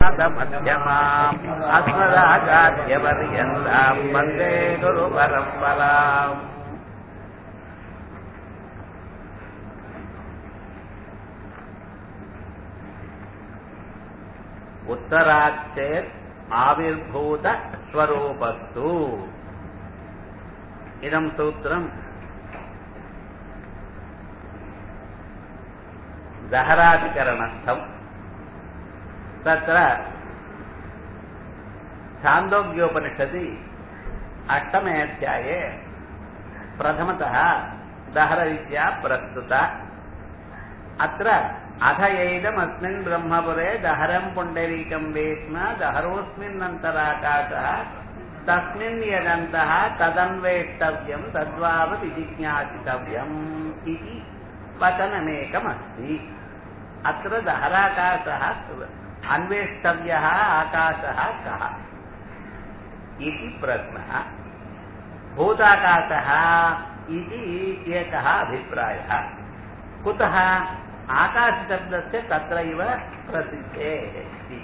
मध्यमाम् अस्मदाचार्यपर्यन्ताम् वन्दे गुरुपरम्पराम् उत्तराच्चेत् आविर्भूतस्वरूपस्तु इदम् सूत्रम् दहराधिकरणस्थम् तत्र छान्दोग्योपनिषदि अष्टमे अध्याये प्रथमतः दहररीत्या प्रस्तुता अत्र अथ एदमस्मिन् ब्रह्मपुरे दहरम् पुण्डरीकम् वेश्म दहरोऽस्मिन्नन्तराकाशः तस्मिन् यदन्तः तदन्वेष्टव्यम् तद्वावविजिज्ञासितव्यम् इति वचनमेकमस्ति अत्र दहराकाशः अन्वेष्टव्यः आकाशः कः इति प्रश्नः भूताकाशः इति एकः अभिप्रायः कुतः आकाशशब्दस्य तत्रैव प्रसिद्धेः इति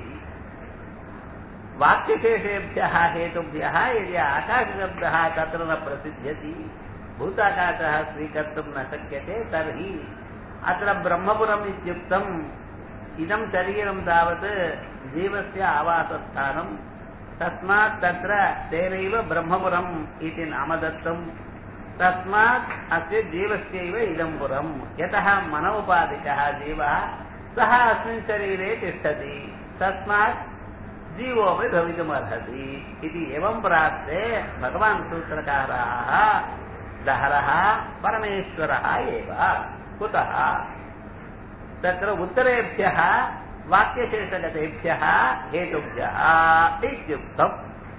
वाक्यशेषेभ्यः हेतुभ्यः यदि आकाशशब्दः तत्र न प्रसिद्ध्यति भूताकाशः स्वीकर्तुं न शक्यते तर्हि अत्र ब्रह्मपुरम् इत्युक्तम् इदं शरीरं तावत् जीवस्य आवासस्थानं तस्मात् तत्र तेनैव ब्रह्मपुरम् इति नाम दत्तम् तस्मात् अस्य जीवस्यैव इदं पुरम् यतः मन उपाधिकः जीवः सः अस्मिन् शरीरे तिष्ठति तस्मात् जीवोऽपि भवितुमर्हति इति एवं प्राप्ते भगवान् सूत्रकाराः दहरः परमेश्वरः एव कुतः तत्र उत्तरेभ्यः वाक्यशेषगतेभ्यः हेतुभ्यः इत्युक्तम्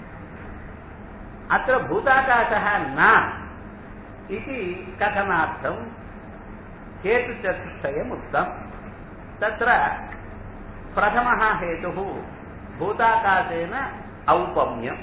अत्र भूताकाशः न इति कथनार्थम् हेतुचतुष्टयम् उक्तम् तत्र प्रथमः हेतुः भूताकाशेन औपम्यम्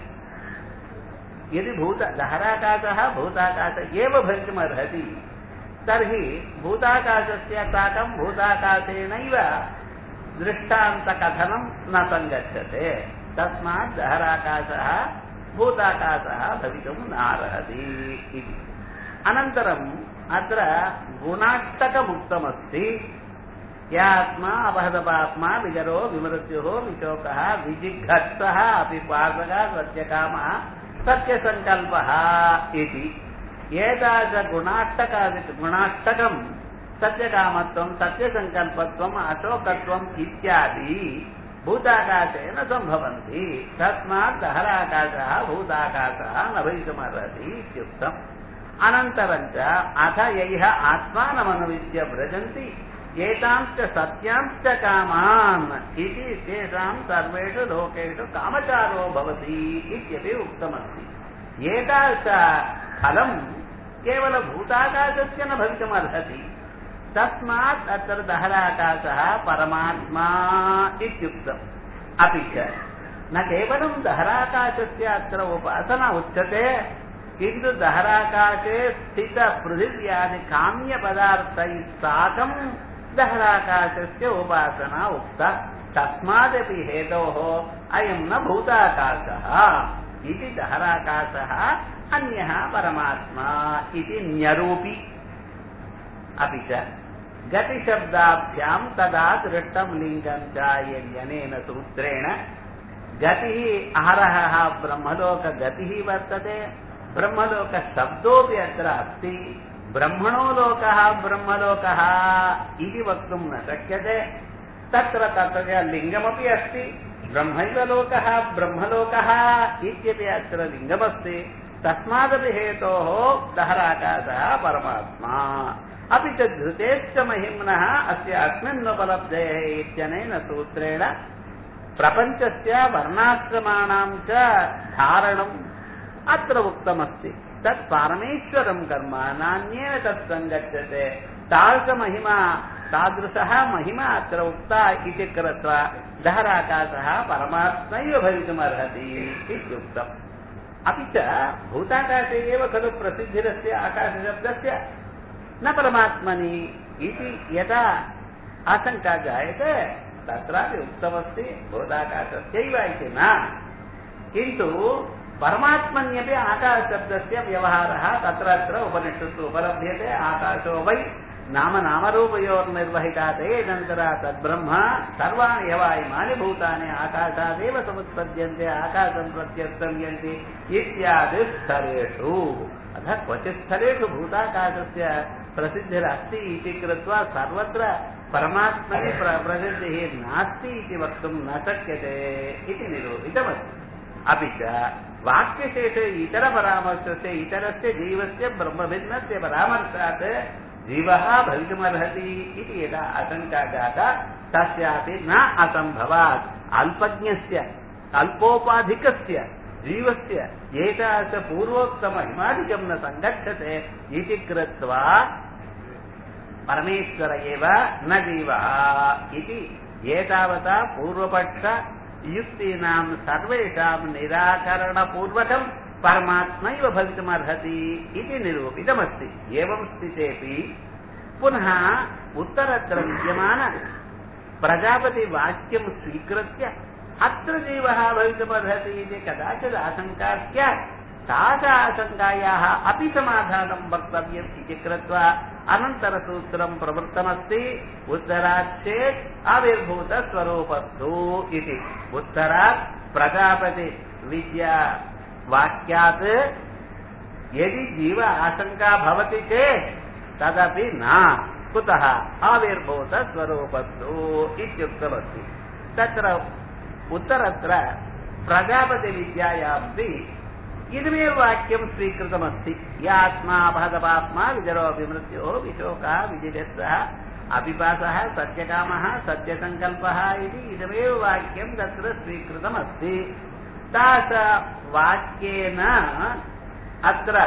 यदि भूत दहराकाशः भूताकाश एव भवितुमर्हति तर्हि भूताकाशस्य साकं भूताकाशेनैव दृष्टान्तकथनं न सङ्गच्छते तस्मात् दहराकाशः भूताकाशः भवितुं नार्हति इति अनन्तरम् अत्र गुणाष्टकमुक्तमस्ति यात्मा अपहदपात्मा विजरो विमृत्युः विशोकः विजिघत्सः अपि पार्वकः सत्यकामः सत्यसङ्कल्पः इति एतादृशगुणाष्टकादि गुणाष्टकम् सत्यकामत्वम् सत्यसङ्कल्पत्वम् अशोकत्वम् इत्यादि भूताकाशेन सम्भवन्ति तस्मात् दहराकाशः भूताकाशः न भवितुमर्हति इत्युक्तम् अनन्तरञ्च अथ यैः आत्मानमनुविद्य व्रजन्ति एतांश्च सत्यांश्च कामान् इति तेषां सर्वेषु लोकेषु कामचारो भवति इत्यपि उक्तमस्ति एतादृश फलं केवलभूताकाशस्य न भवितुमर्हति तस्मात् अत्र दहराकाशः परमात्मा इत्युक्तम् अपि च न केवलं दहराकाशस्य अत्र उपासना उच्यते किन्तु दहराकाशे स्थितपृथिव्यानि काम्यपदार्थैः साकं दहराकाशस्य उपासना उक्ता तस्मादपि हेतोः अयं न भूताकाशः इति दहराकाशः अन्यः परमात्मा इति न्यरूपि अपि च गतिशब्दाभ्यां तदा दृष्टं लिङ्गं च यनेन सूत्रेण गतिः अहरहः ब्रह्मलोकगतिः वर्तते ब्रह्मलोकशब्दोऽपि अत्र अस्ति ब्रह्मणो लोकः ब्रह्मलोकः इति वक्तुं न शक्यते तत्र तत्र लिङ्गमपि अस्ति ब्रह्मैव लोकः ब्रह्मलोकः इत्यपि अत्र लिङ्गमस्ति तस्मादपि हेतोः दहराकाशः परमात्मा अपि च धृतेश्च महिम्नः अस्य अस्मिन्नुपलब्धेः इत्यनेन सूत्रेण प्रपञ्चस्य वर्णाश्रमाणां च धारणम् अत्र उक्तमस्ति तत् परमेश्वरं कर्म नान्येन तत् सङ्गच्छते तादृशमहिमा तादृशः महिमा अत्र उक्ता इति कृत्वा दहराकाशः परमात्मैव भवितुमर्हति इत्युक्तम् अपि च भूताकाशे एव खलु प्रसिद्धिरस्य आकाशशब्दस्य न परमात्मनि इति यदा आशङ्का जायते तत्रापि उक्तमस्ति भूताकाशस्यैव इति न किन्तु परमात्मन्यपि आकाशशब्दस्य व्यवहारः तत्र अत्र उपनिषत्सु उपलभ्यते आकाशो वै नाम नामरूपयोर्निर्वहिता तेदन्तरा तद्ब्रह्म सर्वाणि यवा इमानि भूतानि आकाशादेव समुत्पद्यन्ते आकाशं प्रत्यस्तम्यन्ति इत्यादि स्थलेषु अतः क्वचित् स्थलेषु भूताकाशस्य प्रसिद्धिरस्ति इति कृत्वा सर्वत्र परमात्मनि प्र प्रसिद्धिः नास्ति इति वक्तुं न शक्यते इति निरूपितमस्ति अपि च वाक्यशेषे इतरपरामर्शस्य इतरस्य जीवस्य ब्रह्मभिन्नस्य परामर्शात् जीवः भवितुमर्हति इति यदा आशङ्का जाता तस्यापि न असम्भवात् अल्पज्ञस्य अल्पोपाधिकस्य जीवस्य एतादृश पूर्वोक्तमहिमाधिकं न सङ्गच्छते इति कृत्वा परमेश्वर एव न जीवः इति एतावता पूर्वपक्ष युक्तीनां सर्वेषां निराकरणपूर्वकं परमात्मैव भवितुमर्हति इति निरूपितमस्ति एवं स्थितेपि पुनः उत्तरत्र विद्यमान प्रजापतिवाक्यं स्वीकृत्य अत्र जीवः भवितुमर्हति इति कदाचित् आशङ्का स्यात् तासा आशङ्कायाः अपि समाधानं वक्तव्यम् इति कृत्वा अनन्तरसूत्रं प्रवृत्तमस्ति उत्तरात् चेत् आविर्भूतस्वरूपस्तु इति उत्तरात् प्रजापति विद्या वाक्यात् यदि जीव आशङ्का भवति चेत् तदपि न कुतः आविर्भूतस्वरूपस्तु इत्युक्तमस्ति तत्र उत्तरत्र प्रजापतिविद्यायामपि इदमेव वाक्यं स्वीकृतमस्ति यात्मा भगवात्मा विजरो विमृत्यो विशोकः विजिगत्सः अपिपासः सत्यकामः सत्यसङ्कल्पः इति इदमेव वाक्यं तत्र स्वीकृतमस्ति तास वाक्येन अत्र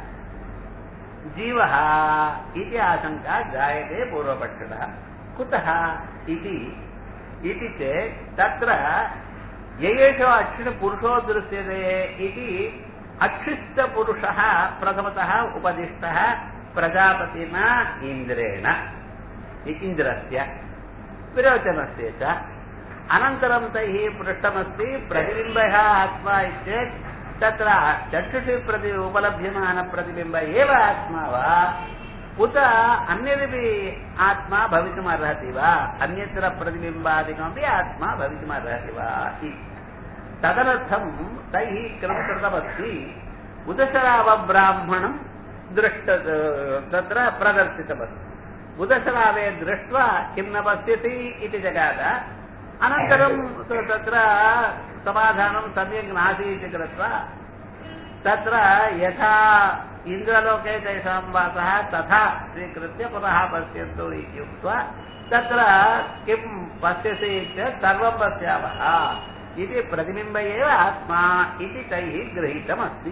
जीवः इति आशङ्का जायते पूर्वपक्षतः कुतः इति इति चेत् तत्र येषु अक्षिणपुरुषो दृश्यते इति अक्षिष्टपुरुषः प्रथमतः उपदिष्टः प्रजापतिना इन्द्रेण इन्द्रस्य विरोचनस्य च अनन्तरं तैः पृष्टमस्ति प्रतिबिम्बः आत्मा इत्येत् तत्र चक्षुषि प्रति उपलभ्यमानप्रतिबिम्ब एव आत्मा वा उत अन्यदपि आत्मा भवितुमर्हति वा अन्यत्र प्रतिबिम्बादिकमपि आत्मा भवितुमर्हति वा इति तदर्थं तैः किं कृतमस्ति उदशरावब्राह्मणं दृष्ट तत्र प्रदर्शितमस्ति उदशरावे दृष्ट्वा किं न पश्यति इति जगाद अनन्तरं तत्र समाधानं सम्यक् नास्ति इति कृत्वा तत्र यथा इन्द्रलोके तेषां वासः तथा स्वीकृत्य पुनः पश्यन्तु इति उक्त्वा तत्र किं पश्यसि चेत् सर्वं पश्यामः इति प्रतिबिम्ब एव आत्मा इति तैः गृहीतमस्ति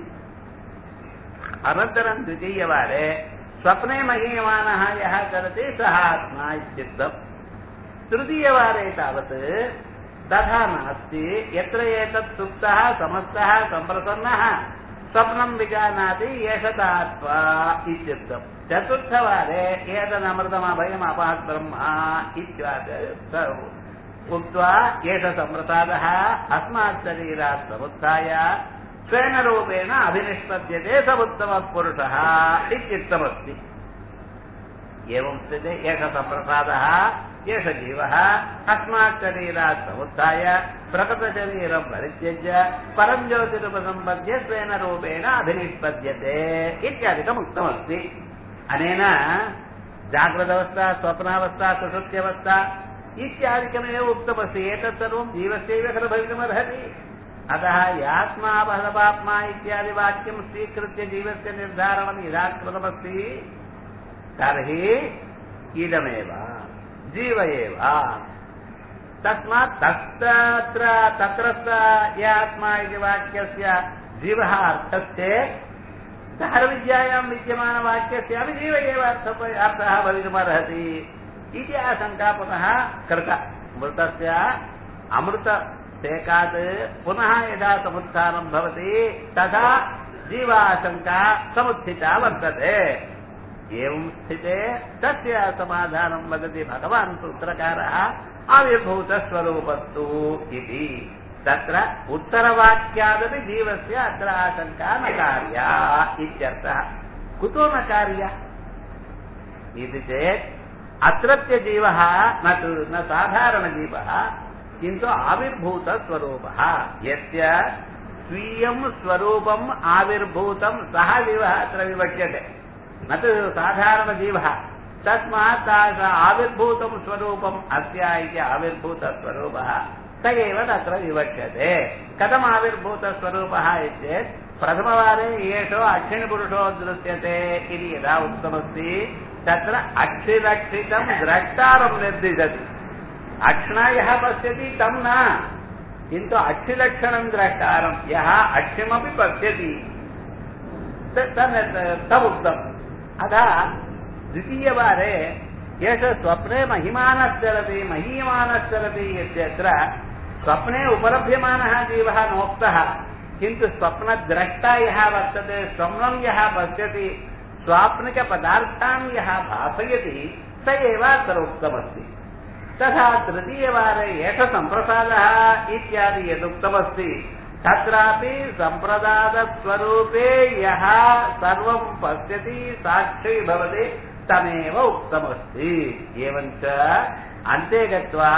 अनन्तरं द्वितीयवारे स्वप्ने महीयमानः यः चलति सः आत्मा इत्युक्तम् तृतीयवारे तावत् तथा नास्ति यत्र एतत् सुप्तः समस्तः सम्प्रसन्नः स्वप्नं विजानाति एषदात्मा इत्युक्तम् चतुर्थवारे एतदमृतमभयम् अपात् ब्रह्म इत्यादि उक्त्वा एष सम्प्रसादः अस्मात् शरीरात् समुत्थाय स्वेन रूपेण अभिनिष्पद्यते स उत्तमः पुरुषः इत्युक्तमस्ति एवं स्थिते एष सम्प्रसादः एष जीवः अस्मात् शरीरात् समुत्थाय प्रकृतशरीरं परित्यज्य परं ज्योतिरुपसम्पद्य स्वेन रूपेण अभिनिष्पद्यते इत्यादिकम् उक्तमस्ति अनेन जाग्रदवस्था स्वप्नावस्था सुषुप्त्यवस्था इत्यादिकमेव उक्तमस्ति एतत् सर्वं जीवस्यैव खलु भवितुमर्हति अतः यात्मा भगवात्मा इत्यादि वाक्यं स्वीकृत्य जीवस्य निर्धारणं यदा कृतमस्ति तर्हि इदमेव जीव एव तस्मात् तत्र तत्रस्थ य आत्मा इति वाक्यस्य जीवः अर्थश्चेत् दहरविद्यायां विद्यमानवाक्यस्यापि जीव एव अर्थः अर्थः भवितुमर्हति इति आशङ्का पुनः कृता मृतस्य अमृतसेकात् पुनः यदा समुत्थानं भवति तदा जीवाशङ्का समुत्थिता वर्तते एवं स्थिते तस्य समाधानं वदति भगवान् सूत्रकारः आविर्भूतस्वरूपस्तु इति तत्र उत्तरवाक्यादपि जीवस्य अत्र आशङ्का न कार्या इत्यर्थः कुतो न कार्या इति चेत् अत्रत्य जीवः न तु न साधारणजीवः किन्तु आविर्भूतस्वरूपः यस्य स्वीयं स्वरूपम् आविर्भूतं सः जीवः अत्र विवक्ष्यते न तु साधारणजीवः तस्मात् आविर्भूतं स्वरूपम् अस्य इति आविर्भूतस्वरूपः स एव तत्र विवक्ष्यते कथम् आविर्भूतस्वरूपः चेत् प्रथमवारे एषो अक्षिणपुरुषो दृश्यते इति यदा उक्तमस्ति तत्र अक्षिरक्षितं द्रष्टारं निर्दिशति अक्षिणा यः पश्यति तं न किन्तु अक्षिलक्षणं द्रष्टारं यः अक्षिमपि पश्यति तमुक्तम् अतः द्वितीयवारे एष स्वप्ने महिमानश्चरति महीयमानश्चरति इत्यत्र स्वप्ने उपलभ्यमानः जीवः नोक्तः किन्तु स्वप्नद्रष्टा यः वर्तते स्वप्नं यः पश्यति स्वाप्निकपदार्थान् यः भासयति स एव अत्र उक्तमस्ति तथा तृतीयवारे एष सम्प्रसादः इत्यादि यदुक्तमस्ति तत्रापि सम्प्रदातस्वरूपे यः सर्वं पश्यति साक्षी भवति तमेव उक्तमस्ति एवञ्च अन्ते गत्वा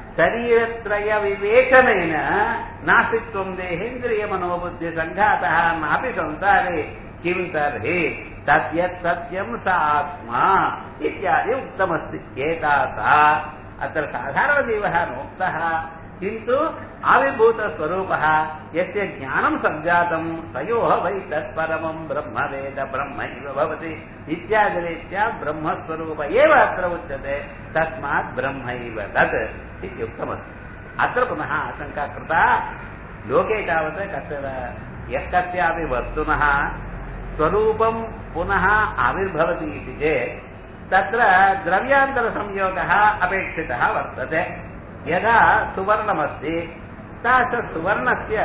शरीरत्रयविवेचनेन नास्तित्वं देहेन्द्रियमनोबुद्धिसङ्घातः नापि संसारे किं तर्हि तद्यत् सत्यं स आत्मा इत्यादि उक्तमस्ति एतासा अत्र साधारणजीवः नोक्तः किन्तु आविर्भूतस्वरूपः यस्य ज्ञानं सञ्जातं तयोः वै तत्परमं ब्रह्मवेद ब्रह्म इव भवति इत्यादिरीत्या ब्रह्मस्वरूप एव अत्र उच्यते तस्मात् ब्रह्मैव तत् इत्युक्तमस्ति अत्र पुनः आशङ्का कृता लोके तावत् कस्य यः कस्यापि वस्तुनः स्वरूपं पुनः आविर्भवति इति चेत् तत्र द्रव्यान्तरसंयोगः अपेक्षितः वर्तते यदा सुवर्णमस्ति तादृश सुवर्णस्य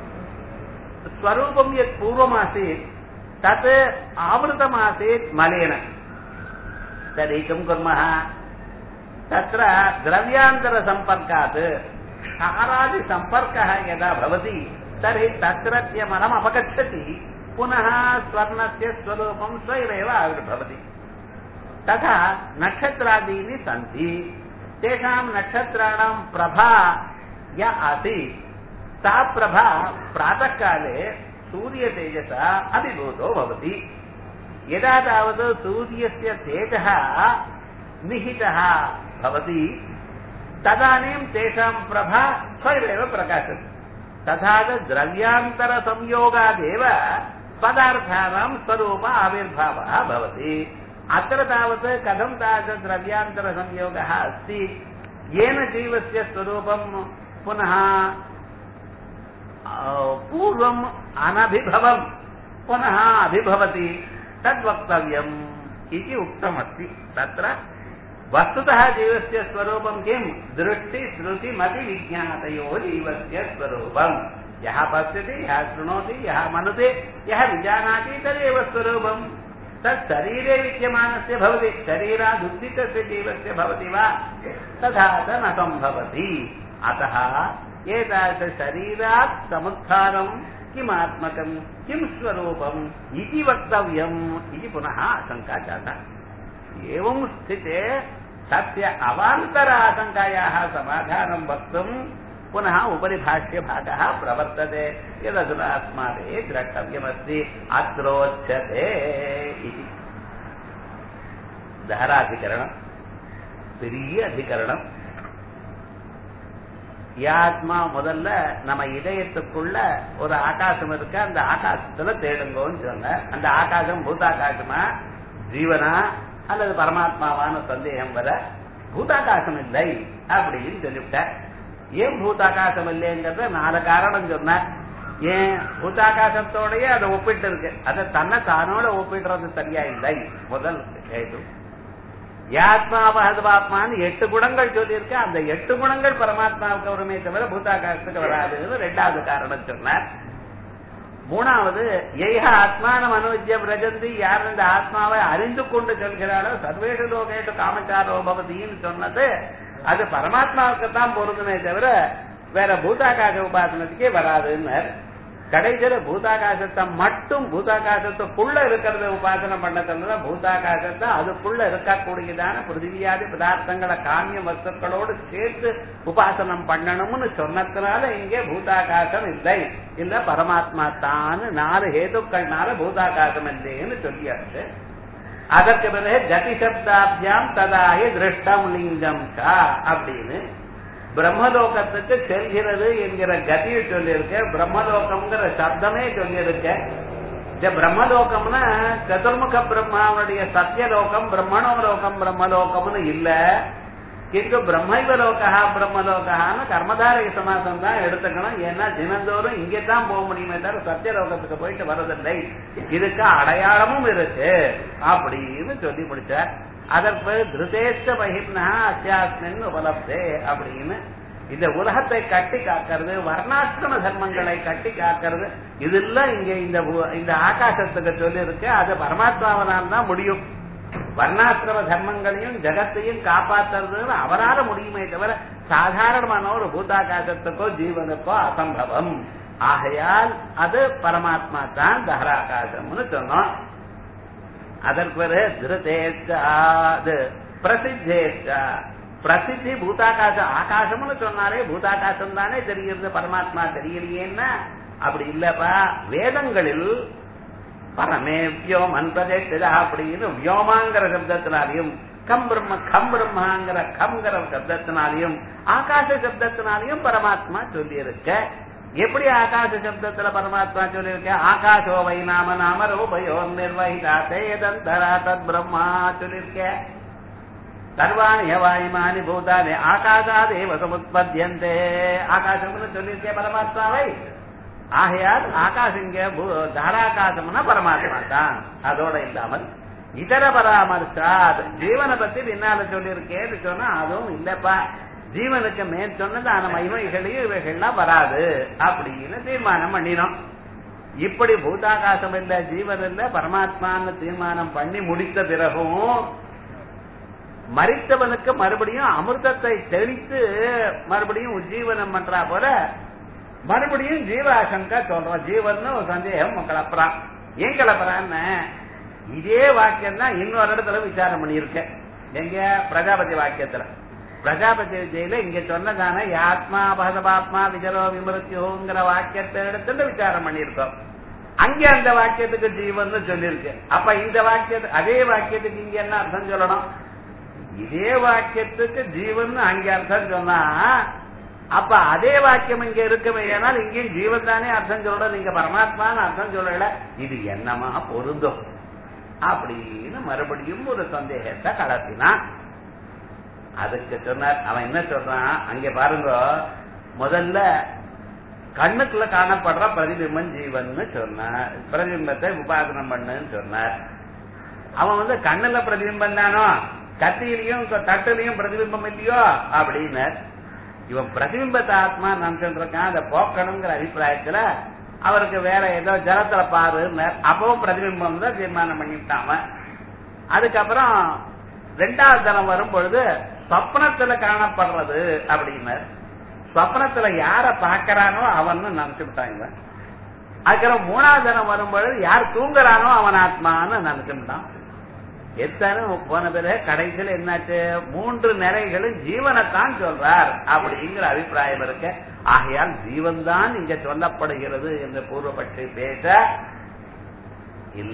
स्वरूपं यत् पूर्वमासीत् तत् आवृतमासीत् मलेन तर्हि किं कुर्मः तत्र द्रव्यान्तरसम्पर्कात् क्षारादिसम्पर्कः यदा भवति तर्हि तत्रत्य मलम् अपगच्छति पुनः स्वर्णस्य स्वरूपं स्वयमेव आविर्भवति तथा नक्षत्रादीनि सन्ति तेषां नक्षत्राणां प्रभा या आसीत् सा प्रभा प्रातःकाले सूर्यतेजसा अभिभूतो भवति यदा तावत् सूर्यस्य तेजः निहितः भवति तदानीं तेषां प्रभा स्वयमेव प्रकाशति तथा च द्रव्यान्तरसंयोगादेव पदार्थानां स्वरूप आविर्भावः भवति अत्र तावत् कथं तादृशद्रव्यान्तरसंयोगः अस्ति येन जीवस्य स्वरूपं पुनः पूर्वम् अनभिभवं पुनः अभिभवति तद्वक्तव्यम् इति उक्तमस्ति तत्र वस्तुतः जीवस्य स्वरूपं किं दृष्टि श्रुतिमति विज्ञातयो जीवस्य स्वरूपम् यः पश्यति यः शृणोति यः मनुते यः विजानाति तदेव स्वरूपम् तत् शरीरे विद्यमानस्य भवति शरीरादुद्धितस्य जीवस्य भवति वा तथा च न सम्भवति अतः एतादृशशरीरात् समुत्थानं किमात्मकं किं स्वरूपम् इति वक्तव्यम् इति पुनः आशङ्का जाता एवं स्थिते तस्य अवान्तर आशङ्कायाः समाधानं वक्तुं पुनः उपरि भाष्यभागः प्रवर्तते यदधुना अस्माभिः द्रष्टव्यमस्ति अत्रोच्यते इति தஹராதிகரணம் பெரிய அதிகரணம் ஆத்மா முதல்ல நம்ம இதயத்துக்குள்ள ஒரு ஆகாசம் இருக்கு அந்த ஆகாசத்துல தேடுங்கோன்னு சொன்ன அந்த ஆகாசம் பூதாகாசமா ஜீவனா அல்லது பரமாத்மாவான சந்தேகம் வர பூதாகாசம் இல்லை அப்படின்னு சொல்லிவிட்ட ஏன் பூதாகாசம் இல்லைங்கிறத நாலு காரணம் சொன்ன ஏன் பூதாகாசத்தோடய அதை ஒப்பிட்டு இருக்கு அதை தன்னை தானோட ஒப்பிடுறது சரியா இல்லை முதல் கேது யாத்மாவஹதுவாத்மான்னு எட்டு குணங்கள் சொல்லியிருக்கு அந்த எட்டு குணங்கள் பரமாத்மாவுக்கு வருமே தவிர பூதாகாசத்துக்கு வராதுன்னு ரெண்டாவது காரணம் சொன்னார் மூணாவது எய்க ஆத்மானம் அனுஜ்யம் ரஜந்தி யார் இந்த ஆத்மாவை அறிந்து கொண்டு சொல்கிறாரோ சர்வேஷு லோகேஷு காமச்சாரோ பவதின்னு சொன்னது அது பரமாத்மாவுக்கு தான் பொருந்துமே தவிர வேற பூதாகாச உபாசனத்துக்கே வராதுன்னு கடைசியில பூதாகாசத்தை மட்டும் பூதாகாசத்துக்குள்ள இருக்கிறத உபாசனை பண்ணதுல பூதாகாசத்தை அதுக்குள்ள இருக்கக்கூடியதான பிருத்திவியாதி பதார்த்தங்களை காமிய வஸ்துக்களோடு சேர்த்து உபாசனம் பண்ணணும்னு சொன்னதுனால இங்கே பூதாகாசம் இல்லை இல்ல பரமாத்மா தான் நாலு ஹேதுக்கள்னால பூதாகாசம் இல்லைன்னு சொல்லியாச்சு அதற்கு பிறகு கதி சப்தாபியாம் ததாகி திருஷ்டம் லிங்கம் சா அப்படின்னு பிரம்மலோகத்துக்கு செல்கிறது என்கிற கதியை சொல்லியிருக்க பிரம்மலோகம்ங்கிற சப்தமே சொல்லியிருக்க இந்த பிரம்மலோகம்னா சதுர்முக பிரம்மாவுடைய சத்தியலோகம் பிரம்மணோலோகம் பிரம்மலோகம்னு இல்ல கிந்து பிரம்மைவ லோகா பிரம்மலோகான்னு கர்மதாரய சமாசம் தான் எடுத்துக்கணும் ஏன்னா தினந்தோறும் இங்கே தான் போக முடியுமே தவிர சத்தியலோகத்துக்கு போயிட்டு வரதில்லை இதுக்கு அடையாளமும் இருக்கு அப்படின்னு சொல்லி முடிச்சார் அதற்கு திருதேஷ்ட பகிர்னா அத்தியாத்மின் உபலப்தே அப்படின்னு இந்த உலகத்தை கட்டி காக்கிறது வர்ணாசிரம தர்மங்களை கட்டி காக்கிறது இதெல்லாம் இங்க இந்த உ- இந்த ஆகாசத்துக்கு சொல்லி இருக்கு அது பரமாத்மாவனால் தான் முடியும் வர்ணாசிரம தர்மங்களையும் ஜகத்தையும் காப்பாத்துறதுன்னு அவரால முடியுமே தவிர சாதாரணமான ஒரு பூதாகாசத்துக்கோ ஜீவனுக்கோ அசம்பவம் ஆகையால் அது பரமாத்மா தான் தஹராகாசம்னு சொன்னோம் அதற்கு பிறகு திருதேச்சா அது பிரசித்தேச்சா பிரசித்தி பூதாகாசம் ஆகாசம்னு சொன்னாலே பூதாகாசம் தானே தெரிகிறது பரமாத்மா தெரியலையேன்னா அப்படி இல்லப்பா வேதங்களில் பரமே வியோம் அன்பதேச்சதா அப்படின்னு வியோமாங்கிற சப்தத்தினாலையும் கம் பிரம்ம கம் பிரம்மாங்கிற கம்ங்கிற சப்தத்தினாலையும் ஆகாச சப்தத்தினாலையும் பரமாத்மா சொல்லியிருக்க எப்படி ஆகாச சப்தத்துல பரமாத்மா சொல்லியிருக்க ஆகாசோ வை நாம நாம ரூபயோ நிர்வகிதா சேதந்தரா தத் பிரம்மா சொல்லியிருக்க சர்வாணி யவாயுமானி பூதானி ஆகாசாதேவ சமுத்பத்தியந்தே ஆகாசம்னு சொல்லியிருக்கே பரமாத்மாவை ஆகையால் ஆகாசம் இங்க பூ- தாராகாசம்னா பரமாத்மா தான் அதோட இல்லாமல் இதர பராமர்சாத் ஜீவனை பத்தி பின்னால சொல்லியிருக்கேன்னு சொன்னா அதுவும் இல்லப்பா ஜீவனுக்கு மேல் சொன்னதான மகிமைகளையும் இவைகள்லாம் வராது அப்படின்னு தீர்மானம் பண்ணினோம் இப்படி பூதாகாசம் இல்ல ஜீவன் இல்ல பரமாத்மான்னு தீர்மானம் பண்ணி முடித்த பிறகும் மறித்தவனுக்கு மறுபடியும் அமிர்தத்தை தெளித்து மறுபடியும் உஜ்ஜீவனம் பண்றா போல மறுபடியும் ஜீவாசங்கா சொல்றோம் ஜீவன் ஒரு சந்தேகம் கிளப்புறான் ஏன் கிளப்புறான்னு இதே வாக்கியம் தான் இன்னொரு இடத்துல விசாரம் பண்ணியிருக்கேன் எங்க பிரஜாபதி வாக்கியத்துல பிரஜாபதி விஜயில இங்க சொன்னதான ஆத்மா பகதபாத்மா விஜரோ விமருத்தியோங்கிற வாக்கியத்தை எடுத்துட்டு விசாரம் பண்ணியிருக்கோம் அங்க அந்த வாக்கியத்துக்கு ஜீவன் சொல்லியிருக்கு அப்ப இந்த வாக்கியத்து அதே வாக்கியத்துக்கு இங்க என்ன அர்த்தம் சொல்லணும் இதே வாக்கியத்துக்கு ஜீவன் அங்க அர்த்தம் சொன்னா அப்ப அதே வாக்கியம் இங்க இருக்குமே ஏனால் இங்கேயும் ஜீவன் தானே அர்த்தம் சொல்ற நீங்க பரமாத்மான்னு அர்த்தம் சொல்லல இது என்னமா பொருந்தும் அப்படின்னு மறுபடியும் ஒரு சந்தேகத்தை கலத்தினான் அதுக்கு சொன்னார் அவன் என்ன சொல்றான் அங்க பாருங்க முதல்ல கண்ணுக்குள்ள காணப்படுற பிரதிபிம்பம் ஜீவன்னு சொன்னார் பிரதிபிம்பத்தை உபாசனம் பண்ணுன்னு சொன்னார் அவன் வந்து கண்ணுல பிரதிபிம்பம் தானோ கத்தியிலையும் தட்டுலையும் பிரதிபிம்பம் இல்லையோ அப்படின்னு இவன் பிரதிபிம்பத்தை ஆத்மா நினைச்சுட்டு இருக்கான் அதை போக்கணுங்கிற அபிப்பிராயத்துல அவருக்கு வேற ஏதோ ஜலத்துல பாருன்னு அப்பவும் பிரதிபிம்பம் தான் தீர்மானம் பண்ணிவிட்டான் அவன் அதுக்கப்புறம் ரெண்டாவது தரம் வரும் பொழுது சொப்னத்துல காணப்படுறது அப்படின்னு சொப்னத்துல யார பாக்குறானோ அவன் நினைச்சுட்டான் இவன் அதுக்கப்புறம் மூணாவது தரம் வரும் பொழுது யார் தூங்குறானோ அவன் ஆத்மான்னு நினைச்சுட்டான் எத்தனை போன பிறகு கடைசியில் என்னாச்சு மூன்று நிறைகளும் ஜீவனைத்தான் சொல்றார் அப்படிங்கிற அபிப்பிராயம் இருக்கு ஆகையால் ஜீவன் தான் இங்க சொல்லப்படுகிறது என்று பூர்வபட்சி பேச இல்ல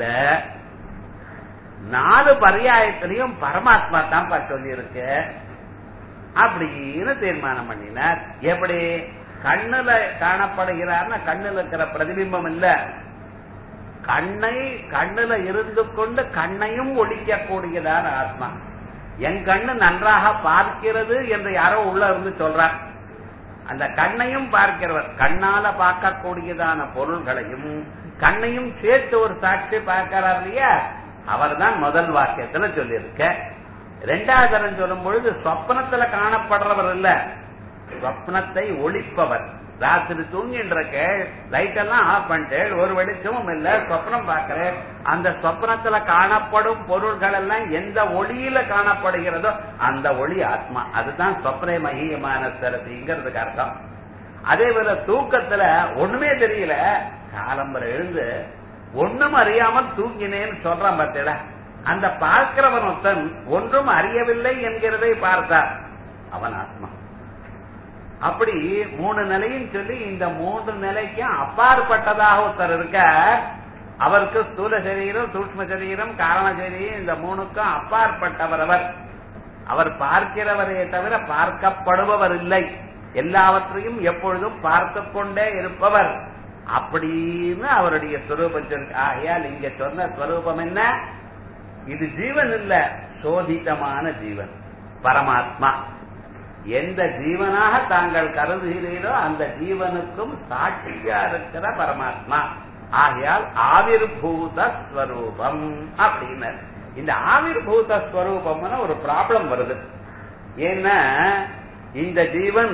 நாலு பரியாயத்திலையும் பரமாத்மா தான் சொல்லி இருக்கு அப்படின்னு தீர்மானம் பண்ணினார் எப்படி கண்ணுல காணப்படுகிறார்னா கண்ணுல இருக்கிற பிரதிபிம்பம் இல்ல கண்ணை கண்ணுல இருந்து கொண்டு கண்ணையும் ஒழிக்கக்கூடியதான ஆத்மா என் கண்ணு நன்றாக பார்க்கிறது என்று யாரோ உள்ள இருந்து சொல்றார் அந்த கண்ணையும் பார்க்கிறவர் கண்ணால பார்க்கக்கூடியதான பொருள்களையும் கண்ணையும் சேர்த்து ஒரு சாட்சி பார்க்கிறார் இல்லையா அவர் தான் முதல் வாக்கியத்துல சொல்லியிருக்க ரெண்டாவது தரம் சொல்லும் பொழுது சொப்னத்துல காணப்படுறவர் இல்ல சொப்னத்தை ஒழிப்பவர் ராத்திரி தூங்கின்ற கேள் லைட் எல்லாம் ஆஃப் பண்ணிட்டேள் ஒரு வெளிச்சமும் இல்ல சொப்னம் பாக்குறேன் அந்த சொப்னத்துல காணப்படும் பொருள்கள் எல்லாம் எந்த ஒளியில காணப்படுகிறதோ அந்த ஒளி ஆத்மா அதுதான் சொப்னே மகியமான சரதிங்கிறதுக்கு அர்த்தம் அதே போல தூக்கத்துல ஒண்ணுமே தெரியல காலம்பரை எழுந்து ஒண்ணும் அறியாமல் தூங்கினேன்னு சொல்றான் பார்த்தேடா அந்த பார்க்கிறவன் ஒருத்தன் ஒன்றும் அறியவில்லை என்கிறதை பார்த்தார் அவன் ஆத்மா அப்படி மூணு நிலையும் சொல்லி இந்த மூன்று நிலைக்கும் அப்பாற்பட்டதாக ஒருத்தர் இருக்க அவருக்கு ஸ்தூல சரீரம் சூக்ம சரீரம் காரண சரீரம் இந்த மூணுக்கும் அப்பாற்பட்டவர் அவர் அவர் பார்க்கிறவரே தவிர பார்க்கப்படுபவர் இல்லை எல்லாவற்றையும் எப்பொழுதும் பார்த்து கொண்டே இருப்பவர் அப்படின்னு அவருடைய ஸ்வரூபம் சொல்லி ஆகையால் இங்க சொன்ன ஸ்வரூபம் என்ன இது ஜீவன் இல்ல சோதிதமான ஜீவன் பரமாத்மா எந்த ஜீவனாக தாங்கள் கருதுகிறீரோ அந்த ஜீவனுக்கும் சாட்சியா இருக்கிற பரமாத்மா ஆகையால் ஆவிர்பூத ஸ்வரூபம் அப்படின்னு இந்த ஆவிர்பூத ஸ்வரூபம்னு ஒரு ப்ராப்ளம் வருது ஏன்னா இந்த ஜீவன்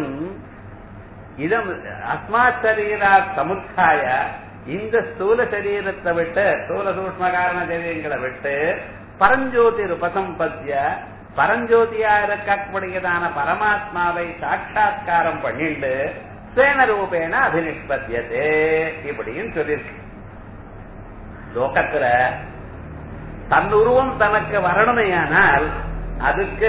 இதம் அஸ்மாத் சரீரா சமுத்தாய இந்த ஸ்தூல சரீரத்தை விட்டு ஸ்தூல சூஷ்ம காரண சரீரங்களை விட்டு பரஞ்சோதி உபசம்பத்திய பரஞ்சோதியா இருக்கக்கூடியதான பரமாத்மாவை சாட்சா்காரம் பண்ணிண்டு சேன ரூபேன அபினிஷ்பத்தியதே இப்படின்னு சொல்லியிருக்கு லோகத்துல தன்னுருவம் தனக்கு வரணுமையானால் அதுக்கு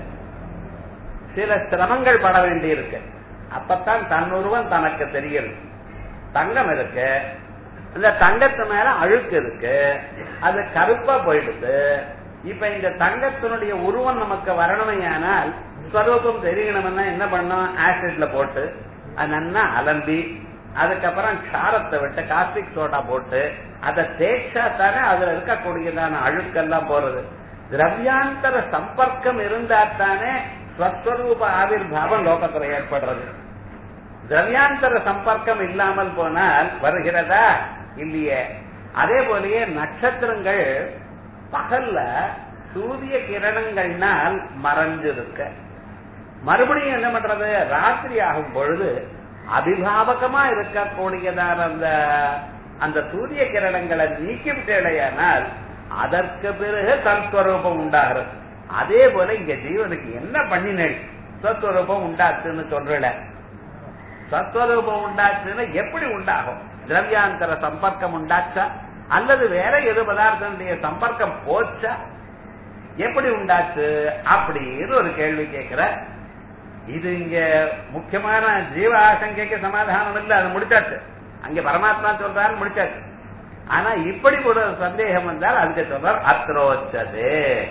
சில சிரமங்கள் பட வேண்டி இருக்கு அப்பத்தான் தன்னுருவம் தனக்கு தெரிகிறது தங்கம் இருக்கு இந்த தங்கத்து மேல அழுக்கு இருக்கு அது கருப்பா போயிடுது இப்ப இந்த தங்கத்தினுடைய உருவம் நமக்கு வரணுமையானால் ஸ்வரூபம் தெரியணும்னா என்ன பண்ணோம் ஆசிட்ல போட்டு அது நல்லா அலம்பி அதுக்கப்புறம் சாரத்தை விட்டு காஸ்டிக் சோடா போட்டு அதை தேய்ச்சா தானே அதுல இருக்கக்கூடியதான அழுக்கெல்லாம் போறது திரவியாந்தர சம்பர்க்கம் இருந்தா தானே ஸ்வஸ்வரூப ஆவிர்வாவம் லோகத்துல ஏற்படுறது திரவியாந்தர சம்பர்க்கம் இல்லாமல் போனால் வருகிறதா இல்லையே அதே போலயே நட்சத்திரங்கள் பகல்ல சூரிய கிரணங்கள்னால் மறைஞ்சிருக்க மறுபடியும் என்ன பண்றது ராத்திரி ஆகும் பொழுது அபிபாவகமா இருக்கக்கூடியதான அந்த அந்த சூரிய கிரணங்களை நீக்கிவிட்டேடையானால் அதற்கு பிறகு தன்ஸ்வரூபம் உண்டாகிறது அதே போல இங்க ஜீவனுக்கு என்ன பண்ணினேன் சத்வரூபம் உண்டாச்சுன்னு சொல்றல சத்வரூபம் உண்டாச்சுன்னா எப்படி உண்டாகும் திரவியாந்தர சம்பர்க்கம் உண்டாச்சா அல்லது வேற எது பதார்த்தனுடைய சம்பர்க்கம் போச்சா எப்படி உண்டாச்சு அப்படின்னு ஒரு கேள்வி கேட்கிற இது இங்க முக்கியமான ஜீவ ஆசங்கைக்கு சமாதானம் இல்லை அது முடிச்சாச்சு அங்க பரமாத்மா சொல்றாரு முடிச்சாச்சு ஆனா இப்படி ஒரு சந்தேகம் வந்தால் அதுக்கு சொல்றார் அத்ரோச்சதே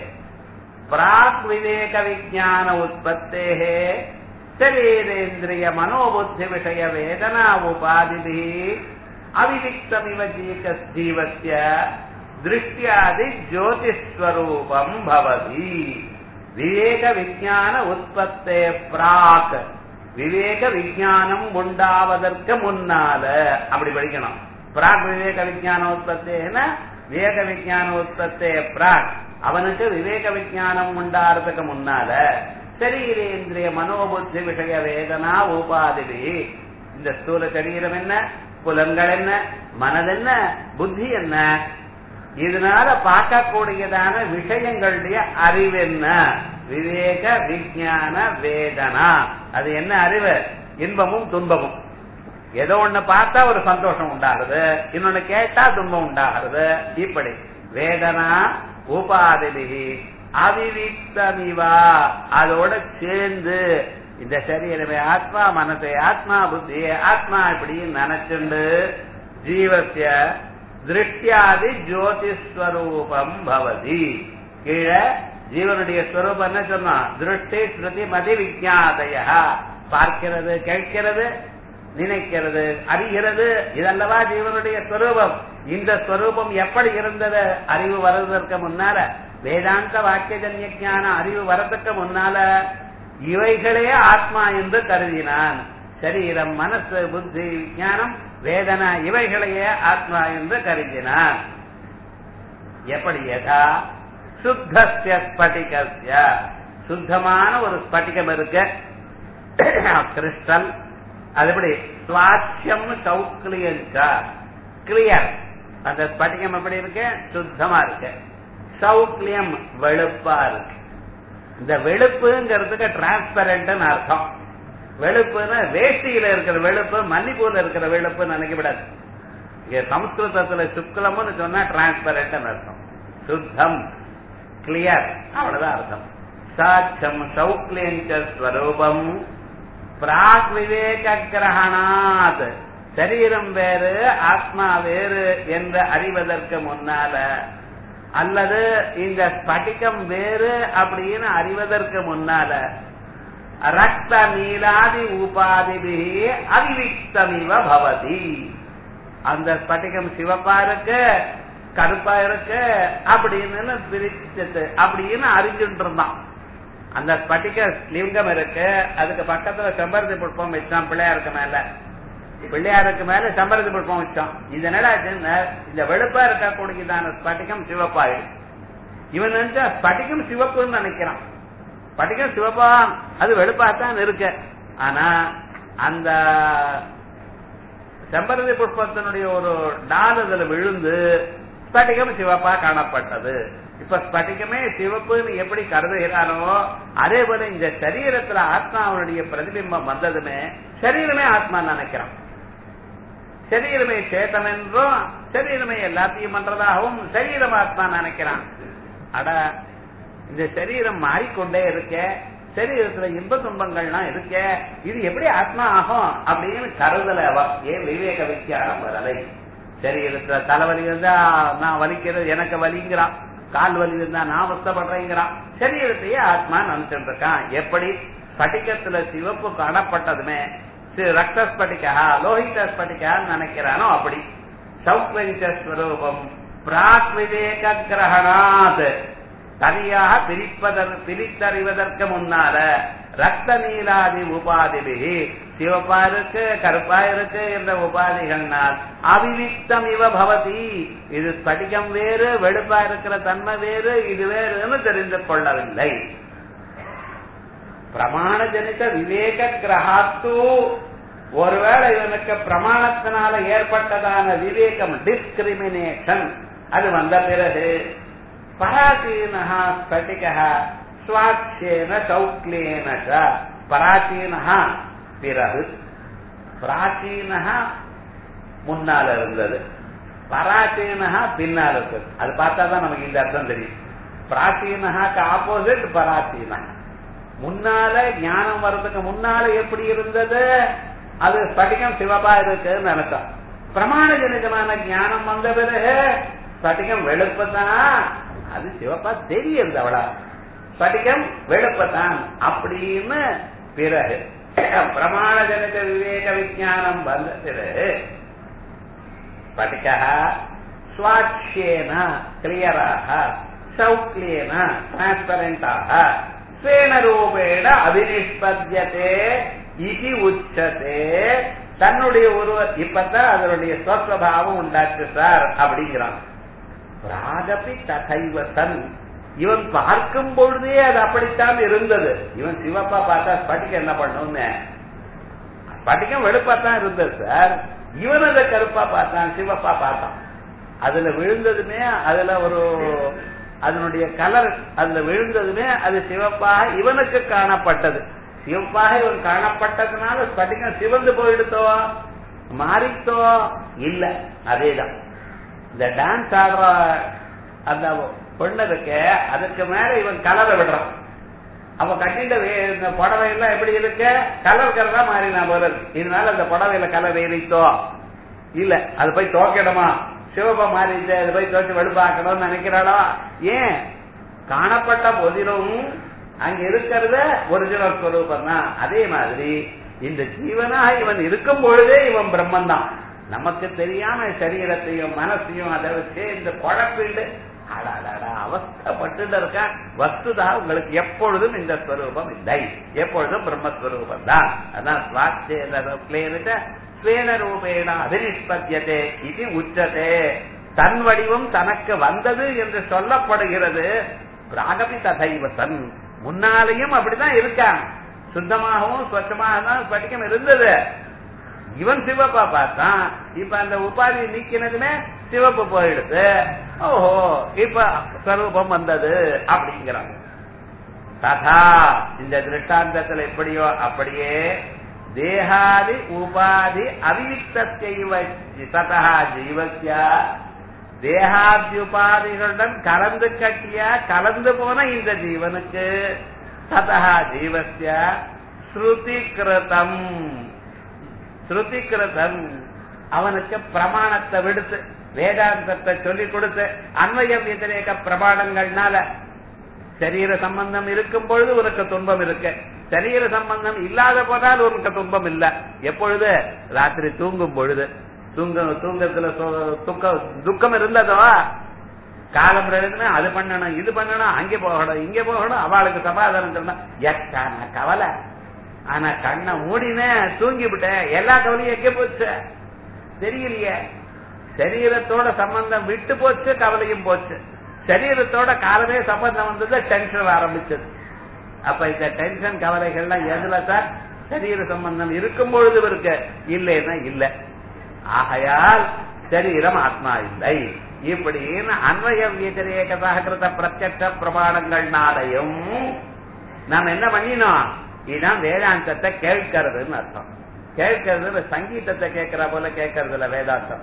பிராக் விவேக விஜான உற்பத்தே சரீரேந்திரிய மனோபுத்தி விஷய வேதனா உபாதி அவிவிக்தமிவ ஜீக ஜீவசிய திருஷ்டியாதி ஜோதிஸ்வரூபம் பவதி விவேக விஜான உற்பத்தே பிராக் விவேக விஜானம் உண்டாவதற்கு முன்னால அப்படி படிக்கணும் பிராக் விவேக விஜான உற்பத்தேன விவேக விஜான உற்பத்தே பிராக் அவனுக்கு விவேக விஜானம் உண்டாறதுக்கு முன்னால சரீரேந்திரிய மனோபுத்தி விஷய வேதனா உபாதி இந்த ஸ்தூல சரீரம் என்ன புலன்கள் என்ன மனதென்ன புத்தி என்ன இதனால பார்க்கக்கூடியதான விஷயங்களுடைய அறிவு என்ன விவேக விஜான வேதனா அது என்ன அறிவு இன்பமும் துன்பமும் ஏதோ ஒண்ணு பார்த்தா ஒரு சந்தோஷம் உண்டாகுது இன்னொன்னு கேட்டா துன்பம் உண்டாகிறது இப்படி வேதனா உபாதிலிகி அவிவிக்தமிவா அதோட சேர்ந்து இந்த சரீரமே ஆத்மா மனசை ஆத்மா புத்தி ஆத்மா இப்படி நினைச்சுண்டு ஜீவசிய திருஷ்டியாதி ஜோதிஸ்வரூபம் பவதி கீழே ஜீவனுடைய ஸ்வரூபம் என்ன சொன்னா திருஷ்டி ஸ்ருதி மதி விஜாதய பார்க்கிறது கேட்கிறது நினைக்கிறது அறிகிறது இதல்லவா ஜீவனுடைய ஸ்வரூபம் இந்த ஸ்வரூபம் எப்படி இருந்தது அறிவு வருவதற்கு முன்னால வேதாந்த வாக்கியஜன்ய ஞான அறிவு வரதுக்கு முன்னால இவைகளே ஆத்மா என்று கருதினான் சரீரம் மனசு புத்தி ஞானம் வேதனா இவைகளையே ஆத்மா என்று கருதினான் எப்படி யதா சுத்தஸ்ய ஸ்பட்டிகஸ்ய சுத்தமான ஒரு ஸ்பட்டிகம் இருக்கு கிறிஸ்டல் அது எப்படி சுவாட்சியம் சௌக்லியஞ்ச கிளியர் அந்த ஸ்பட்டிகம் எப்படி இருக்கு சுத்தமா இருக்கு சௌக்லியம் வெளுப்பா இருக்கு இந்த வெளுப்புங்கிறதுக்கு டிரான்ஸ்பரண்ட் அர்த்தம் வெளுப்புன்னு வேஷ்டியில இருக்கிற வெளுப்பு மல்லிப்பூல இருக்கிற வெளுப்புன்னு நினைக்கப்படாது இங்க சம்ஸ்கிருதத்துல சுக்லம்னு சொன்னா டிரான்ஸ்பரண்ட் அர்த்தம் சுத்தம் கிளியர் அவ்வளவுதான் அர்த்தம் சாட்சம் சௌக்லியஞ்ச ஸ்வரூபம் பிராக் விவேக கிரகணாத் சரீரம் வேறு ஆத்மா வேறு என்று அறிவதற்கு முன்னால அல்லது இந்த ஸ்பட்டிகம் வேறு அப்படின்னு அறிவதற்கு முன்னால ரக்த நீலாதி உபாதிபி அவிவிக்தமிவ பவதி அந்த ஸ்பட்டிகம் சிவப்பா இருக்கு கருப்பா இருக்கு அப்படின்னு பிரிச்சது அப்படின்னு அறிஞ்சுட்டு இருந்தான் அந்த ஸ்பட்டிக லிங்கம் இருக்கு அதுக்கு பக்கத்துல செம்பருத்தி புஷ்பம் வச்சான் பிள்ளையாருக்கு மேல பிள்ளையாருக்கு மேல செம்பருத்தி புஷ்பம் வச்சான் இதனால இந்த வெளுப்பா இருக்கக்கூடியதான ஸ்பட்டிகம் சிவப்பாயிடும் இவன் நினைச்சா ஸ்பட்டிகம் சிவப்புன்னு நினைக்கிறான் ஸ்பட்டிகம் சிவப்பா அது வெளுப்பாத்தான் இருக்கு ஆனா அந்த செம்பருத்தி புஷ்பத்தினுடைய ஒரு டால் அதுல விழுந்து ஸ்பட்டிகம் சிவப்பா காணப்பட்டது இப்ப ஸ்பட்டிகமே சிவப்புன்னு எப்படி கருதுகிறானோ அதே போல இந்த சரீரத்துல ஆத்மாவுடைய பிரதிபிம்பம் வந்ததுமே சரீரமே ஆத்மா நினைக்கிறான் சரீரமே சேத்தம் என்றும் சரீரமே எல்லாத்தையும் பண்றதாகவும் சரீரம் ஆத்மா நினைக்கிறான் அட இந்த சரீரம் மாறிக்கொண்டே இருக்க சரீரத்துல இன்ப துன்பங்கள்லாம் இருக்க இது எப்படி ஆத்மா ஆகும் அப்படின்னு கருதல அவ ஏன் விவேக வித்தியானம் வரலை சரீரத்துல தலைவலி இருந்தா நான் வலிக்கிறது எனக்கு வலிங்கிறான் கால் வலி இருந்தா நான் வருத்தப்படுறேங்கிறான் சரீரத்தையே ஆத்மா நினைச்சுட்டு இருக்கான் எப்படி ஸ்பட்டிகத்துல சிவப்பு காணப்பட்டதுமே ரத்த ஸ்பட்டிகா லோஹித ஸ்பட்டிகா நினைக்கிறானோ அப்படி சௌக்வஞ்சஸ்வரூபம் பிராக் விவேக கிரகணாத் தனியாக பிரிப்பதற் பிரித்தறிவதற்கு முன்னால ரத்த நீலாதி உபாதிபிகி சிவப்பா இருக்கு கருப்பா இருக்கு என்ற உபாதிகள்னால் அவிவிக்தம் இவ பவதி இது ஸ்படிகம் வேறு வெளுப்பா இருக்கிற தன்மை வேறு இது வேறுன்னு தெரிந்து கொள்ளவில்லை பிரமாண ஜனித விவேக கிரகாத்து ஒருவேளை இவனுக்கு பிரமாணத்தினால ஏற்பட்டதான விவேகம் டிஸ்கிரிமினேஷன் அது வந்த பிறகு பராச்சீனா ஸ்பட்டிக சுவாட்சேன சௌக்லேன பராச்சீனா பிறகு பிராச்சீனா முன்னால இருந்தது பராச்சீனா பின்னால் இருக்குது அது பார்த்தா தான் நமக்கு இந்த அர்த்தம் தெரியும் பிராச்சீனஹாக்கு ஆப்போசிட் பராச்சீனா முன்னால ஞானம் வர்றதுக்கு முன்னால எப்படி இருந்தது அது ஸ்பட்டிகம் சிவப்பா இருக்குன்னு நினைச்சோம் பிரமாண ஜனிதமான ஞானம் வந்த பிறகு ஸ்பட்டிகம் வெளுப்புதான் அது சிவப்பா தெரியுது அவளா ஸ்பட்டிகம் வெளுப்புதான் அப்படின்னு பிறகு பிரமாண ஜனித விவேக விஜானம் வந்த பிறகு ஸ்பட்டிகா ஸ்வாட்சியேன கிளியராக சௌக்லியேன டிரான்ஸ்பரண்டாக ஸ்வேன ரூபேண அபினிஷ்பத்தியதே இது உச்சதே தன்னுடைய உருவ இப்பதான் அதனுடைய ஸ்வஸ்வபாவம் உண்டாச்சு சார் அப்படிங்கிறான் ராகபி தகைவசன் இவன் பார்க்கும் பொழுதே அது அப்படித்தான் இருந்தது இவன் சிவப்பா பார்த்தா ஸ்பட்டிகம் என்ன பண்ணும்னு ஸ்பட்டிகம் வெளுப்பாத்தான் இருந்தது சார் இவன் அதை கருப்பா பார்த்தான் சிவப்பா பார்த்தான் அதுல விழுந்ததுமே அதுல ஒரு அதனுடைய கலர் அதுல விழுந்ததுமே அது சிவப்பாக இவனுக்கு காணப்பட்டது சிவப்பாக இவன் காணப்பட்டதுனால ஸ்பட்டிகம் சிவந்து போயிடுத்தோ மாறித்தோ இல்ல அதேதான் இந்த டான்ஸ் ஆடுற அந்த பொண்ணு இருக்கு அதுக்கு மேல இவன் கலரை விடுறான் அவ கட்டிட்ட இந்த புடவை எல்லாம் எப்படி இருக்கு கலர் கலரா மாறினா போல இருக்கு இதனால அந்த புடவையில கலர் ஏறித்தோ இல்ல அது போய் துவக்கிடமா சிவப்பா மாறிட்டு அது போய் துவச்சு வெளுப்பாக்கணும்னு நினைக்கிறாளோ ஏன் காணப்பட்ட போதிலும் அங்க இருக்கிறத ஒரிஜினல் ஸ்வரூபம் தான் அதே மாதிரி இந்த ஜீவனாக இவன் இருக்கும் பொழுதே இவன் பிரம்மன் தான் நமக்கு தெரியாம சரீரத்தையும் மனசையும் அதை வச்சு இந்த குழப்பிண்டு அடாடா அவஸ்தப்பட்டு இருக்க வஸ்துதா உங்களுக்கு எப்பொழுதும் இந்த ஸ்வரூபம் இல்லை எப்பொழுதும் பிரம்மஸ்வரூபம் தான் அதான் சுவாச்சேன ஸ்வேன ரூபேண அபினிஷ்பத்தியதே இது உச்சதே தன் வடிவம் தனக்கு வந்தது என்று சொல்லப்படுகிறது பிராகபி ததைவசன் முன்னாலேயும் அப்படிதான் இருக்கான் சுத்தமாகவும் ஸ்வச்சமாக தான் ஸ்பட்டிகம் இருந்தது இவன் சிவப்பா பார்த்தான் இப்ப அந்த உபாதி நீக்கினதுமே சிவப்பு போயிடுது ஓஹோ இப்ப ஸ்வரூபம் வந்தது அப்படிங்கிறான் ததா இந்த திருஷ்டாந்தத்தில் எப்படியோ அப்படியே தேகாதி உபாதி அவிவிக்தத்தைவ ததா ஜீவசியா தேகாத்யுபாதிகளுடன் கலந்து கட்டிய கலந்து போன இந்த ஜீவனுக்கு ததா ஜீவசிய ஸ்ருதி கிருதம் ஸ்ருதி கிருதம் அவனுக்கு பிரமாணத்தை விடுத்து வேதாந்தத்தை சொல்லிக் கொடுத்து அன்வய விதிரேக பிரமாணங்கள்னால சரீர சம்பந்தம் இருக்கும் பொழுது உனக்கு துன்பம் இருக்கு சரீர சம்பந்தம் இல்லாத போதால் உனக்கு துன்பம் இல்ல எப்பொழுது ராத்திரி தூங்கும் பொழுது தூங்க தூங்கத்துல துக்கம் துக்கம் இருந்ததோ காலம் எழுதுனா அது பண்ணணும் இது பண்ணணும் அங்கே போகணும் இங்க போகணும் அவளுக்கு சமாதானம் சொல்லணும் எக்கான கவலை ஆனா கண்ணை மூடினே தூங்கி விட்டேன் எல்லா கவலையும் எங்க போச்சு தெரியலையே சரீரத்தோட சம்பந்தம் விட்டு போச்சு கவலையும் போச்சு சரீரத்தோட காலமே சம்பந்தம் வந்தது டென்ஷன் ஆரம்பிச்சது அப்ப இந்த டென்ஷன் கவலைகள்லாம் எதுல சார் சரீர சம்பந்தம் இருக்கும் பொழுது இருக்கு இல்லைன்னா இல்ல ஆகையால் சரீரம் ஆத்மா இல்லை இப்படின்னு அன்வய வியதிரேகதாக கிருத பிரத்யட்ச பிரமாணங்கள்னாலையும் நாம் என்ன பண்ணினோம் இதுதான் வேதாந்தத்தை கேட்கறதுன்னு அர்த்தம் கேட்கறது சங்கீதத்தை கேட்கிற போல கேட்கறதுல வேதாந்தம்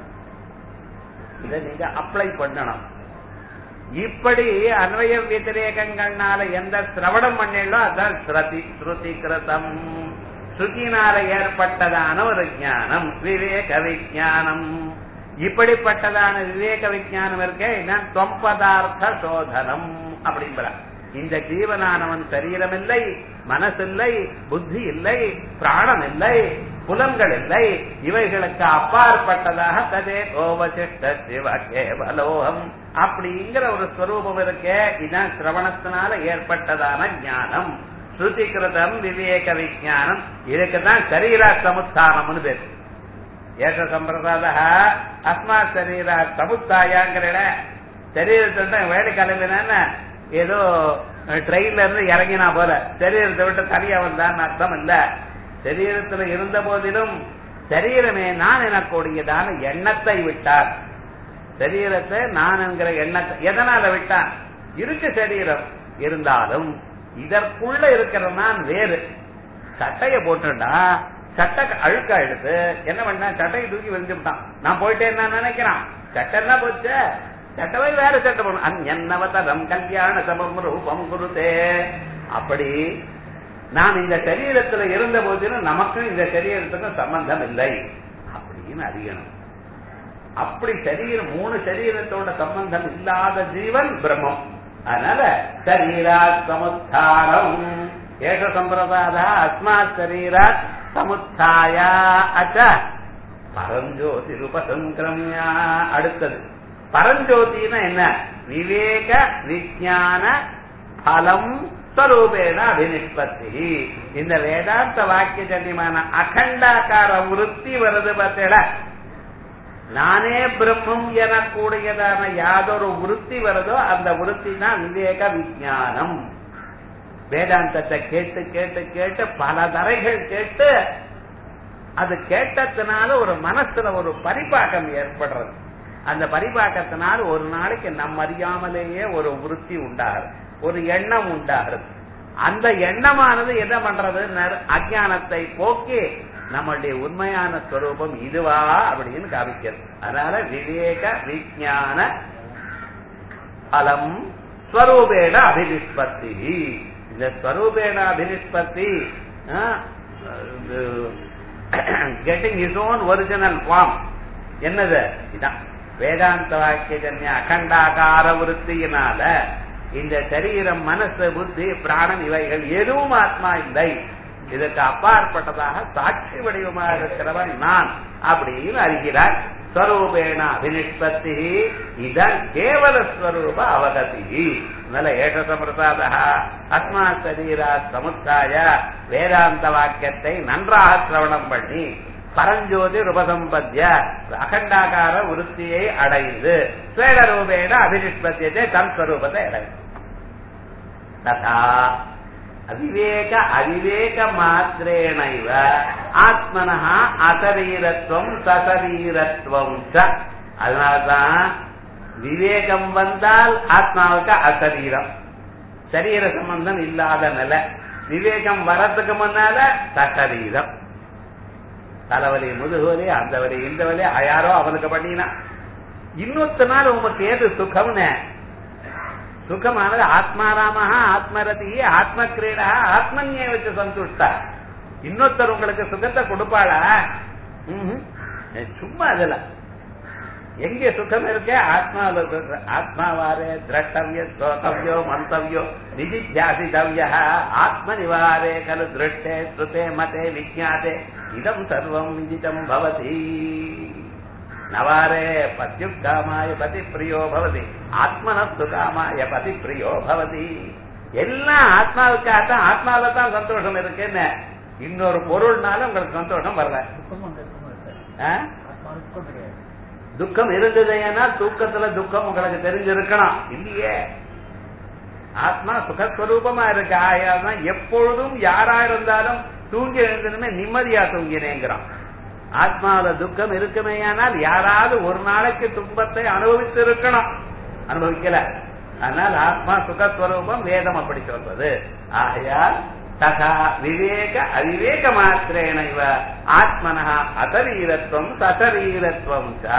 இதை நீங்க அப்ளை பண்ணணும் இப்படி அன்வய வியதிரேகங்கள்னால எந்த சிரவணம் பண்ணீங்களோ அதான் ஸ்ருதி ஸ்ருதி கிருதம் ஸ்ருதினால ஏற்பட்டதான ஒரு ஞானம் விவேக விஜானம் இப்படிப்பட்டதான விவேக விஜானம் இருக்க இதுதான் தொம்பதார்த்த சோதனம் அப்படிங்கிறார் இந்த ஜீவனானவன் சரீரம் இல்லை மனசில்லை புத்தி இல்லை பிராணம் இல்லை புலன்கள் இல்லை இவைகளுக்கு அப்பாற்பட்டதாக ததே கோவசிஷ்ட சிவ கேவலோகம் அப்படிங்கிற ஒரு ஸ்வரூபம் இருக்கே இதுதான் சிரவணத்தினால ஏற்பட்டதான ஞானம் ஸ்ருதிகிருதம் விவேக விஜானம் இதுக்குதான் சரீரா சமுத்தானம்னு பேரு ஏஷ சம்பிரதாத அஸ்மா சரீரா சமுத்தாயாங்கிற சரீரத்தை வேலை கிளம்பினா ஏதோ ட்ரெயின்ல இருந்து இறங்கினா போல சரீரத்தை விட்டு தனியா வந்தான்னு அர்த்தம் இல்ல சரீரத்துல இருந்த போதிலும் சரீரமே நான் எனக்கூடியதான எண்ணத்தை விட்டார் சரீரத்தை நான் என்கிற எண்ணத்தை எதனால விட்டான் இருக்கு சரீரம் இருந்தாலும் இதற்குள்ள இருக்கிற நான் வேறு சட்டைய போட்டுட்டா சட்டை அழுக்கா எடுத்து என்ன பண்ண சட்டையை தூக்கி விரிஞ்சுட்டான் நான் போயிட்டே என்ன நினைக்கிறான் சட்டை என்ன போச்சு சட்டவை வேற சட்டை போடணும் அந்நவதரம் கல்யாண சமம் ரூபம் குருதே அப்படி நாம் இந்த சரீரத்துல இருந்த போதிலும் நமக்கும் இந்த சரீரத்துக்கும் சம்பந்தம் இல்லை அப்படின்னு அறியணும் அப்படி சரீரம் மூணு சரீரத்தோட சம்பந்தம் இல்லாத ஜீவன் பிரம்மம் அதனால சரீரா சமுத்தாரம் ஏஷ சம்பிரதாத அஸ்மாத் சரீரா சமுத்தாயா அச்ச பரஞ்சோதி ரூபசங்கிரமியா அடுத்தது பரஞ்சோதினா என்ன விவேக விஜான பலம் ஸ்வரூபேன அபினிஷ்பத்தி இந்த வேதாந்த வாக்கிய ஜன்யமான அகண்டாக்கார விருத்தி வருது பார்த்தேட நானே பிரம்மம் எனக்கூடியதான யாதொரு விருத்தி வருதோ அந்த விருத்தி தான் விவேக விஜானம் வேதாந்தத்தை கேட்டு கேட்டு கேட்டு பல தரைகள் கேட்டு அது கேட்டதுனால ஒரு மனசுல ஒரு பரிபாக்கம் ஏற்படுறது அந்த பரிபாக்கத்தினால் ஒரு நாளைக்கு நம்ம அறியாமலேயே ஒரு விருத்தி உண்டாகுது ஒரு எண்ணம் உண்டாகுது அந்த எண்ணமானது என்ன பண்றது அஜானத்தை போக்கி நம்மளுடைய உண்மையான ஸ்வரூபம் இதுவா அப்படின்னு காமிக்கிறது அதனால விவேக விஜான பலம் ஸ்வரூபேண அபினிஷ்பத்தி இந்த ஸ்வரூபேண அபினிஷ்பத்தி getting is own original form என்னது இதான் வேதாந்த வாக்கியஜன்ய அகண்டாகார விருத்தியினால இந்த சரீரம் மனசு புத்தி பிராணம் இவைகள் எதுவும் ஆத்மா இல்லை இதற்கு அப்பாற்பட்டதாக சாட்சி வடிவமாக இருக்கிறவன் நான் அப்படின்னு அறிகிறார் ஸ்வரூபேண அபினிஷ்பத்தி இதான் கேவல ஸ்வரூப அவகதி நல்ல ஏஷ சம்பிரதாத அஸ்மா சரீரா சமுத்தாய வேதாந்த வாக்கியத்தை நன்றாக சிரவணம் பண்ணி பரஞ்சோதி ரூபசம்பத்திய அகண்டாகார விருத்தியை அடைந்து ஸ்வேடரூபேண அபினிஷ்பத்தியத்தை தன் ஸ்வரூபத்தை அடைந்து ததா அவிவேக அவிவேக மாத்திரேனைவ ஆத்மனஹா அசரீரத்துவம் சசரீரத்துவம் ச அதனாலதான் விவேகம் வந்தால் ஆத்மாவுக்கு அசரீரம் சரீர சம்பந்தம் இல்லாத நிலை விவேகம் வரத்துக்கு முன்னால சசரீரம் தலைவலி முதுகுவலி அந்த வலி இந்த வலி யாரோ அவனுக்கு பண்ணினா இன்னொத்த நாள் உமக்கு ஏது சுகம்னு சுகமானது ஆத்மாராம ஆத்மரதி ஆத்ம கிரீடா ஆத்மன்யே வச்சு சந்துஷ்டா இன்னொருத்தர் உங்களுக்கு சுகத்தை கொடுப்பாளா ம்ஹும். சும்மா அதுல எங்க சுகம் இருக்கு ஆத்மாவில் இருக்கு. ஆத்மாவாரே திரஷ்டவிய ஸ்ரோதவியோ மந்தவியோ நிதித்தியாசிதவிய ஆத்ம நிவாரே கலு திருஷ்டே ஸ்ருதே மதே விஜாதே இதம் சர்வம் விதிதம் பவதி நவாரே பத்யுக்காமாய பதி பிரியோ பவதி ஆத்மனஸ்து காமாய பதி பிரியோ பவதி எல்லாம் ஆத்மாவுக்காக தான் ஆத்மாவில தான் சந்தோஷம் இருக்குன்னு இன்னொரு பொருள்னால உங்களுக்கு சந்தோஷம் வரல துக்கம் அங்க இருக்குமா சார் ஆ? ஆத்மா துக்கம் கிடையாது துக்கம் இருந்ததுன்னா தூக்கத்துல துக்கம் உங்களுக்கு தெரிஞ்சிருக்கணும் இல்லையே ஆத்மா சுகஸ்வரூபமா இருக்கு ஆயாதான் எப்பொழுதும் யாரா இருந்தாலும் தூங்கி எழுந்ததுமே நிம்மதியா தூங்கினேங்கிறான் ஆத்மாவில துக்கம் இருக்குமேயானால் யாராவது ஒரு நாளைக்கு துன்பத்தை அனுபவித்து இருக்கணும் அனுபவிக்கல ஆனால் ஆத்மா சுகஸ்வரூபம் வேதம் அப்படி சொல்றது ஆகையால் ததா விவேக அவிவேக மாத்திரேன இவ ஆத்மனா அசரீரத்துவம் சசரீரத்துவம் ச